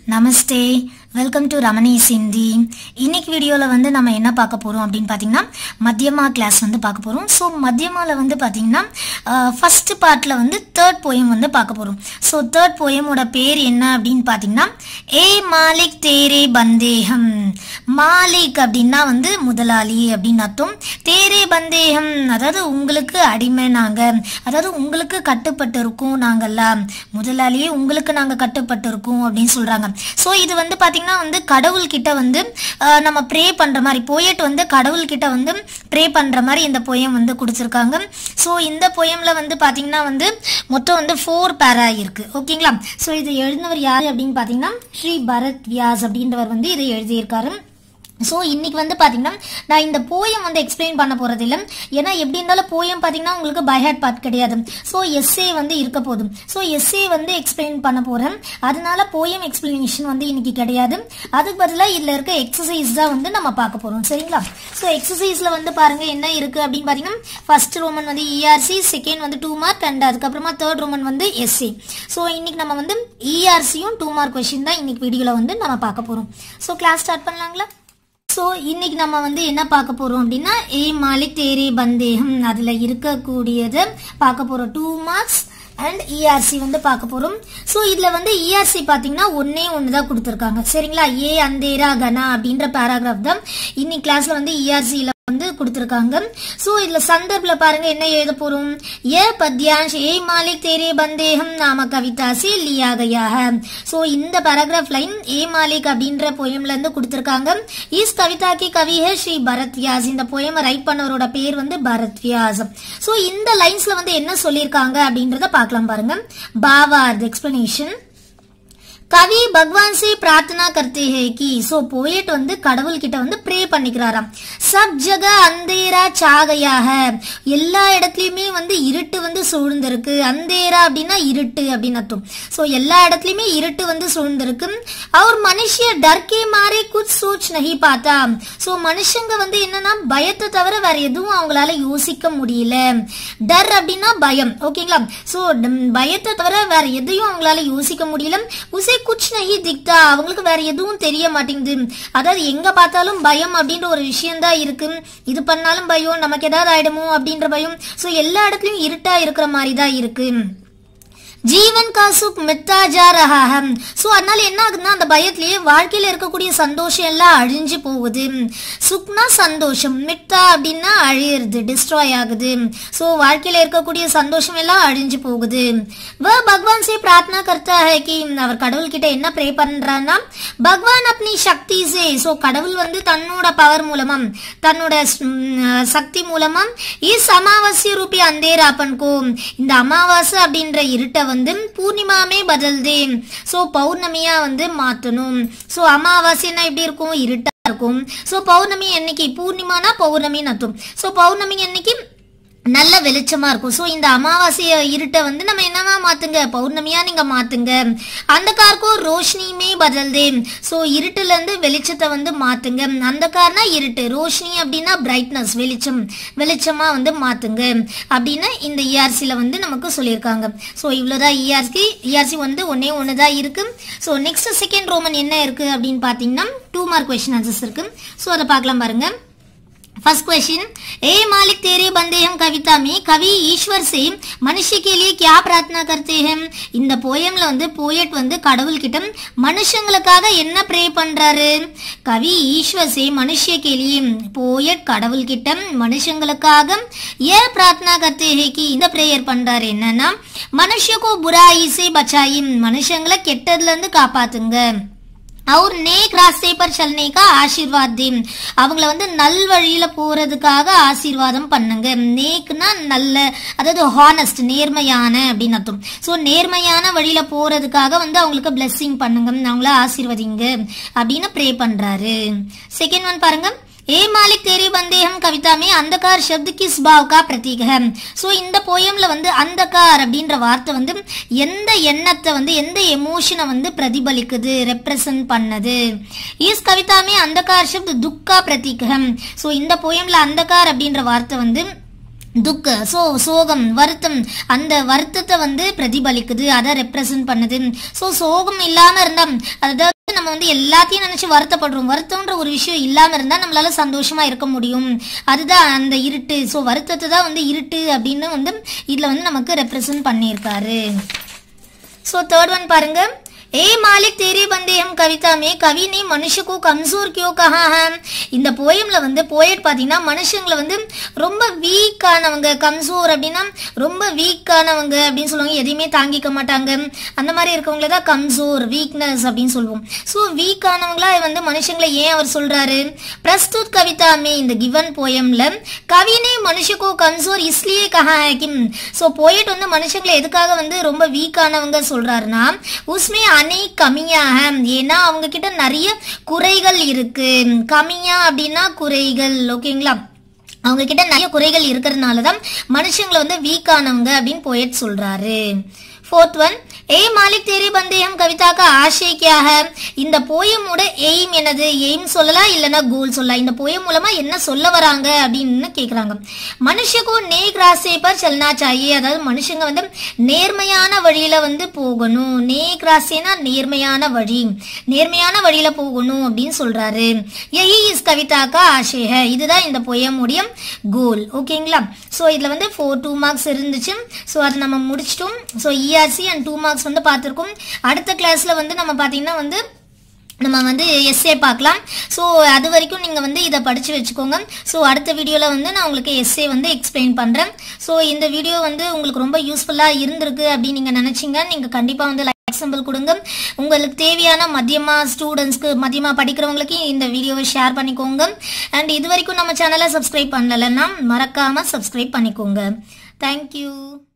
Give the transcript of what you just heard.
Namaste welcome to Ramani சிந்தி இன்னைக்கு வீடியோவில் வந்து நம்ம என்ன பார்க்க போகிறோம் அப்படின்னு பார்த்தீங்கன்னா மத்தியமா கிளாஸ் வந்து பார்க்க போகிறோம் ஸோ மத்தியமாவில் வந்து பார்த்தீங்கன்னா ஃபர்ஸ்ட் பார்ட்டில் வந்து தேர்ட் போயம் வந்து பார்க்க போகிறோம் ஸோ தேர்ட் போயமோட பேர் என்ன அப்படின்னு பார்த்தீங்கன்னா ஏ மாலிக் தேரே பந்தேகம் மாலிக் அப்படின்னா வந்து முதலாளி அப்படின்னு அர்த்தம் தேரே பந்தேகம் அதாவது உங்களுக்கு அடிமை நாங்கள் அதாவது உங்களுக்கு கட்டுப்பட்டு இருக்கோம் நாங்கள்லாம் முதலாளியே உங்களுக்கு நாங்கள் கட்டுப்பட்டு இருக்கோம் அப்படின்னு சொல்கிறாங்க ஸோ இது வந்து பார்த்தீங்கன்னா வந்து கடவுள்கிட்ட வந்து அஹ், நம்ம ப்ரே பண்ணுற மாதிரி போயட் வந்து கடவுள்கிட்ட வந்து ப்ரே பண்ணுற மாதிரி இந்த போயம் வந்து கொடுத்துருக்காங்க ஸோ இந்த போயமில் வந்து பார்த்தீங்கன்னா வந்து மொத்தம் வந்து ஃபோர் பேரா இருக்குது ஓகேங்களா ஸோ இது எழுதினவர் யார் அப்படின்னு பார்த்தீங்கன்னா ஸ்ரீ பரத் வியாஸ் அப்படின்றவர் வந்து இதை எழுதியிருக்காரு ஸோ இன்னைக்கு வந்து பார்த்தீங்கன்னா நான் இந்த போயம் வந்து எக்ஸ்பிளைன் பண்ண போகிறது இல்லை ஏன்னா எப்படி இருந்தாலும் போயம் பார்த்தீங்கன்னா உங்களுக்கு பைஹாட் பார்ட் கிடையாது ஸோ எஸ்ஏ வந்து இருக்க போதும் ஸோ எஸ்ஏ வந்து எக்ஸ்பிளைன் பண்ண போகிறேன் அதனால போயம் எக்ஸ்பிளனேஷன் வந்து இன்னைக்கு கிடையாது அதுக்கு பதிலாக இதில் இருக்க எக்ஸசைஸ் தான் வந்து நம்ம பார்க்க போகிறோம் சரிங்களா ஸோ எக்ஸசைஸில் வந்து பாருங்க என்ன இருக்குது அப்படின்னு பார்த்தீங்கன்னா ஃபர்ஸ்ட் ரோமன் வந்து இஆர்சி செகண்ட் வந்து டூ மார்க் அண்ட் அதுக்கப்புறமா தேர்ட் ரோமன் வந்து எஸ்ஏ ஸோ இன்னைக்கு நம்ம வந்து இஆர்சியும் டூ மார்க் கொஷின் தான் இன்னைக்கு வீடியோவில் வந்து நம்ம பார்க்க போகிறோம் ஸோ கிளாஸ் ஸ்டார்ட் பண்ணலாங்களா ஸோ இன்னைக்கு நம்ம வந்து என்ன பார்க்க போறோம் அப்படின்னா ஏ மாலிக் தேரே பந்தேகம் அதுல இருக்கக்கூடியது பார்க்க போறோம் டூ மார்க்ஸ் அண்ட் இஆர்சி வந்து பார்க்க போறோம் ஸோ இதுல வந்து இஆர்சி பாத்தீங்கன்னா ஒன்னே ஒன்று தான் கொடுத்துருக்காங்க சரிங்களா ஏ அந்தேரா கனா அப்படின்ற பேராகிராஃப் தான் இன்னைக்கு கிளாஸ்ல வந்து இஆர்சியில வந்து கொடுத்துருக்காங்க ஸோ இதுல சந்தர்ப்ல பாருங்க என்ன எழுத போறோம் ஏ பத்யான்ஷ் ஏ மாலிக் தேரே பந்தேகம் நாம கவிதா சே லியா கயா ஹை ஸோ இந்த பேராகிராஃப் லைன் ஏ மாலிக் அப்படின்ற போயம்ல இருந்து கொடுத்துருக்காங்க இஸ் கவிதா கி கவி ஹே ஸ்ரீ பரத் வியாஸ் இந்த போயமை ரைட் பண்ணவரோட பேர் வந்து பரத் வியாஸ் ஸோ இந்த லைன்ஸ்ல வந்து என்ன சொல்லியிருக்காங்க அப்படின்றத பார்க்கலாம் பாருங்க பாவார்த் எக்ஸ்பிளனேஷன் கவி பகவான் से प्रार्थना करते हैं कि सो पोएट வந்து கடவுள் கிட்ட வந்து ப்ரே பண்ணிக்கிறாராம் சப் ஜக அந்தேரா சாகையா है எல்லா இடத்துலயுமே வந்து இருட்டு வந்து சூழ்ந்திருக்கு அந்தேரா அப்படின்னா இருட்டு அப்படின்னு அர்த்தம் சோ எல்லா இடத்துலயுமே இருட்டு வந்து சூழ்ந்திருக்கு அவர் மனுஷிய டர்கே மாறே குச் சோச் நகி பார்த்தா சோ மனுஷங்க வந்து என்னன்னா பயத்தை தவிர வேற எதுவும் அவங்களால யோசிக்க முடியல டர் அப்படின்னா பயம் ஓகேங்களா சோ பயத்தை தவிர வேற எதையும் அவங்களால யோசிக்க முடியல உசே குச் நஹி திக்தா அவங்களுக்கு வேற எதுவும் தெரிய மாட்டேங்குது அதாவது எங்க பார்த்தாலும் பயம் அப்படின்ற ஒரு விஷயம் தான் இருக்கு இது பண்ணாலும் பயம் நமக்கு ஏதாவது ஆயிடுமோ அப்படின்ற பயம் சோ எல்லா இடத்துலயும் இருட்டா இருக்கிற மாதிரி தான் இருக்கு ஜீவன் கா சுக் மித்தா ஜா ரஹா ஹம் ஸோ அதனால என்ன ஆகுதுன்னா அந்த பயத்திலேயே வாழ்க்கையில இருக்கக்கூடிய சந்தோஷம் எல்லாம் அழிஞ்சு போகுது சுக்னா சந்தோஷம் மித்தா அப்படின்னா அழியிறது டிஸ்ட்ராய் ஆகுது ஸோ வாழ்க்கையில இருக்கக்கூடிய சந்தோஷம் எல்லாம் அழிஞ்சு போகுது வ பகவான் சே பிரார்த்தனா கர்த்தா ஹை கி அவர் கடவுள் கிட்ட என்ன ப்ரே பண்றான்னா பகவான் அப்னி சக்தி சே ஸோ கடவுள் வந்து தன்னோட பவர் மூலமா தன்னோட ம், சக்தி மூலமா இஸ் அமாவாசிய ரூபி அந்தேராப்பன் கோ இந்த அமாவாசை அப்படின்ற இருட்டை வந்து பூர்ணிமாமே பதல்தே ஸோ பௌர்ணமியா வந்து மாத்தணும் ஸோ அமாவாசைன்னா எப்படி இருக்கும் இருட்டா இருக்கும் ஸோ பௌர்ணமி என்னைக்கு பூர்ணிமானா பௌர்ணமின்னு அர்த்தம் ஸோ பௌர்ணமி அன்னைக்கு நல்ல வெளிச்சமா இருக்கும் ஸோ இந்த அமாவாசைய இருட்டை வந்து நம்ம என்னவா மாத்துங்க பௌர்ணமியா நீங்க மாத்துங்க அந்த காருக்கும் ரோஷினியுமே பதல்தே ஸோ இருட்டுல இருந்து வெளிச்சத்தை வந்து மாத்துங்க அந்த கார்னா இருட்டு ரோஷினி அப்படின்னா பிரைட்னஸ் வெளிச்சம் வெளிச்சமா வந்து மாத்துங்க அப்படின்னு இந்த இஆர்சியில் வந்து நமக்கு சொல்லியிருக்காங்க ஸோ இவ்வளோதான் இஆர்சி இஆர்சி வந்து ஒன்னே ஒன்று தான் இருக்கு ஸோ நெக்ஸ்ட் செகண்ட் ரோமன் என்ன இருக்கு அப்படின்னு பார்த்தீங்கன்னா டூ மார்க் கொஸ்டின் ஆன்சர்ஸ் இருக்கு ஸோ அதை பார்க்கலாம் பாருங்க फर्स्ट क्वेश्चन ए मालिक तेरे बंदे हम कविता में कवि ईश्वर से मनुष्य के लिए क्या प्रार्थना करते हैं இந்த போயம்ல வந்து போயட் வந்து கடவுள் கிட்ட மனுஷங்களுக்காக என்ன ப்ரே பண்றாரு கவி ஈஸ்வர் சே மனுஷ்ய கேலியே போயட் கடவுள் கிட்ட மனுஷங்களுக்காக ஏ பிரார்த்தனா கர்த்தே ஹே கி இந்த பிரேயர் பண்றாரு என்னன்னா மனுஷக்கோ புராயி சே பச்சாயி மனுஷங்களை கெட்டதுல இருந்து காப்பாத்துங்க அவர் நேக் ராஸ்தே பர் சல்னே கா ஆசீர்வாத் தே அவங்கள வந்து நல் வழியில போறதுக்காக ஆசீர்வாதம் பண்ணுங்க நேக்னா நல்ல அதாவது ஹானஸ்ட் நேர்மையான அப்படின்னு அர்த்தம் ஸோ நேர்மையான வழியில போறதுக்காக வந்து அவங்களுக்கு பிளெஸ்ஸிங் பண்ணுங்க அவங்கள ஆசீர்வதிங்க அப்படின்னு ப்ரே பண்றாரு செகண்ட் ஒன் பாருங்க ஏ மாலிக் தேரி பந்தே ஹம் கவிதா மே அந்தகார் சப்து கிஸ் பாவ் கா பிரதீக் ஹை ஸோ இந்த போயம்ல வந்து அந்தகார் அப்படின்ற வார்த்தை வந்து எந்த எண்ணத்தை வந்து எந்த எமோஷனை வந்து பிரதிபலிக்குது ரெப்ரசன்ட் பண்ணது இஸ் கவிதா மே அந்தகார் சப்து துக்கா பிரதீக் ஹம் ஸோ இந்த போயம்ல அந்தகார் அப்படின்ற வார்த்தை வந்து துக்க சோ சோகம் வருத்தம் அந்த வருத்தத்தை வந்து பிரதிபலிக்குது அதை ரெப்ரசன்ட் பண்ணுது ஸோ சோகம் இல்லாம இருந்தா அதாவது நம்ம வந்து எல்லாத்தையும் நினைச்சு வருத்தப்படுறோம் வருத்தம்ன்ற ஒரு விஷயம் இல்லாம இருந்தா நம்மளால சந்தோஷமா இருக்க முடியும் அதுதான் அந்த இருட்டு ஸோ வருத்தத்தை தான் வந்து இருட்டு அப்படின்னு வந்து இதுல வந்து நமக்கு ரெப்ரசன்ட் பண்ணியிருக்காரு सो थर्ड वन பாருங்க ए मालिक तेरे बंदे हम कविता में कवि ने मनुष्य को कमजोर क्यों कहा है இந்த போயம்ல வந்து போயட் பாத்தீங்கன்னா மனுஷங்களை வந்து ரொம்ப வீக்கானவங்க கம்சோர் அப்படின்னா ரொம்ப வீக்கானவங்க அப்படின்னு சொல்லுவாங்க எதையுமே தாங்கிக்க மாட்டாங்க அந்த மாதிரி இருக்கவங்கள தான் கம்சோர் வீக்னஸ் அப்படின்னு சொல்லுவோம் ஸோ வீக்கானவங்களா வந்து மனுஷங்களை ஏன் அவர் சொல்றாரு பிரஸ்துத் கவிதா மே இந்த கிவன் போயம்ல கவினே மனுஷக்கோ கம்சோர் இஸ்லியே கஹா है கிம் ஸோ போயட் வந்து மனுஷங்களை எதுக்காக வந்து ரொம்ப வீக்கானவங்க சொல்றாருன்னா உஸ்மே அனை கமியாக ஏன்னா அவங்க கிட்ட நிறைய குறைகள் இருக்கு கமியா அப்படின்னா குறைகள் ஓகேங்களா அவங்க கிட்ட நிறைய குறைகள் இருக்கிறதுனால தான் மனுஷங்களை வந்து வீக்கானவங்க அப்படின்னு போயட் சொல்றாரு ஃபோர்த் ஒன் ஏ மாலிக் தேரி பந்தே ஹம் கவிதாக்கா ஆசை கியா ஹை இந்த போயமோட எய்ம் என்னது எய்ம் சொல்லலாம் இல்லைன்னா கோல் சொல்லலாம் இந்த போயம் மூலமா என்ன சொல்ல வராங்க அப்படின்னு கேக்குறாங்க மனுஷக்கோ நேக் ராசே பர் செல்னா சாயே அதாவது மனுஷங்க வந்து நேர்மையான வழியில வந்து போகணும் நேக் ராசேனா நேர்மையான வழி நேர்மையான வழியில போகணும் அப்படின்னு சொல்றாரு யஹி இஸ் கவிதாக்கா ஆசை ஹை இதுதான் இந்த போயமுடைய கோல் ஓகேங்களா ஸோ இதுல வந்து ஃபோர் டூ மார்க்ஸ் இருந்துச்சு ஸோ அதை நம்ம முடிச்சிட்டோம் so ERC and two marks வந்து பார்த்துருக்கோம் அடுத்த கிளாஸ்ல வந்து நம்ம பார்த்தீங்கன்னா வந்து நம்ம வந்து எஸ்ஏ பார்க்கலாம் ஸோ அது வரைக்கும் நீங்கள் வந்து இதை படித்து வச்சுக்கோங்க ஸோ அடுத்த வீடியோவில் வந்து நான் உங்களுக்கு எஸ்ஏ வந்து எக்ஸ்பிளைன் பண்ணுறேன் ஸோ இந்த வீடியோ வந்து உங்களுக்கு ரொம்ப யூஸ்ஃபுல்லாக இருந்திருக்கு அப்படின்னு நீங்கள் நினச்சிங்க நீங்கள் கண்டிப்பாக வந்து லைக் சிம்பிள் கொடுங்க உங்களுக்கு தேவையான மதியமா ஸ்டூடெண்ட்ஸ்க்கு மதியமா படிக்கிறவங்களுக்கு இந்த வீடியோவை ஷேர் பண்ணிக்கோங்க அண்ட் இது வரைக்கும் நம்ம சேனலை சப்ஸ்கிரைப் பண்ணலைன்னா மறக்காமல் சப்ஸ்கிரைப் பண்ணிக்கோங்க தேங்க்யூ